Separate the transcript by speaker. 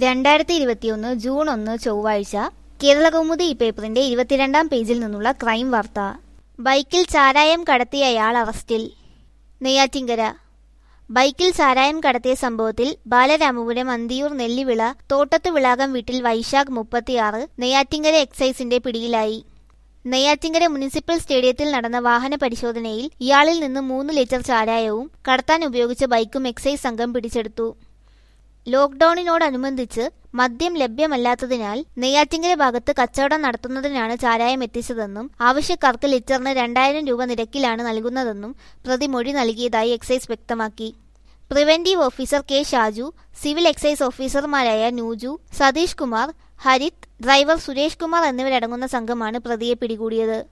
Speaker 1: രണ്ടായിരത്തി ഇരുപത്തിയൊന്ന് ജൂൺ ഒന്ന് ചൊവ്വാഴ്ച കേരളകൗമുദി ഈ പേപ്പറിന്റെ ഇരുപത്തിരണ്ടാം പേജിൽ നിന്നുള്ള ക്രൈം വാർത്ത ബൈക്കിൽ ചാരായം കടത്തിയയാൾ അറസ്റ്റിൽ നെയ്യാറ്റിങ്കര ബൈക്കിൽ ചാരായം കടത്തിയ സംഭവത്തിൽ ബാലരാമപുരം അന്തിയൂർ നെല്ലിവിള തോട്ടത്ത് വിളാകം വീട്ടിൽ വൈശാഖ് മുപ്പത്തിയാറ് നെയ്യാറ്റിങ്കര എക്സൈസിന്റെ പിടിയിലായി നെയ്യാറ്റിങ്കര മുനിസിപ്പൽ സ്റ്റേഡിയത്തിൽ നടന്ന വാഹന പരിശോധനയിൽ ഇയാളിൽ നിന്ന് മൂന്ന് ലിറ്റർ ചാരായവും കടത്താൻ ഉപയോഗിച്ച ബൈക്കും എക്സൈസ് സംഘം പിടിച്ചെടുത്തു ലോക്ഡൌണിനോടനുബന്ധിച്ച് മദ്യം ലഭ്യമല്ലാത്തതിനാൽ നെയ്യാറ്റിങ്കര ഭാഗത്ത് കച്ചവടം നടത്തുന്നതിനാണ് ചാരായം എത്തിച്ചതെന്നും ആവശ്യക്കാർക്ക് ലിറ്ററിന് രണ്ടായിരം രൂപ നിരക്കിലാണ് നൽകുന്നതെന്നും പ്രതി മൊഴി നൽകിയതായി എക്സൈസ് വ്യക്തമാക്കി preventive officer K Shaju civil excise ഓഫീസർമാരായ നൂജു സതീഷ് കുമാർ ഹരിത് ഡ്രൈവർ സുരേഷ് കുമാർ എന്നിവരടങ്ങുന്ന സംഘമാണ് പ്രതിയെ പിടികൂടിയത്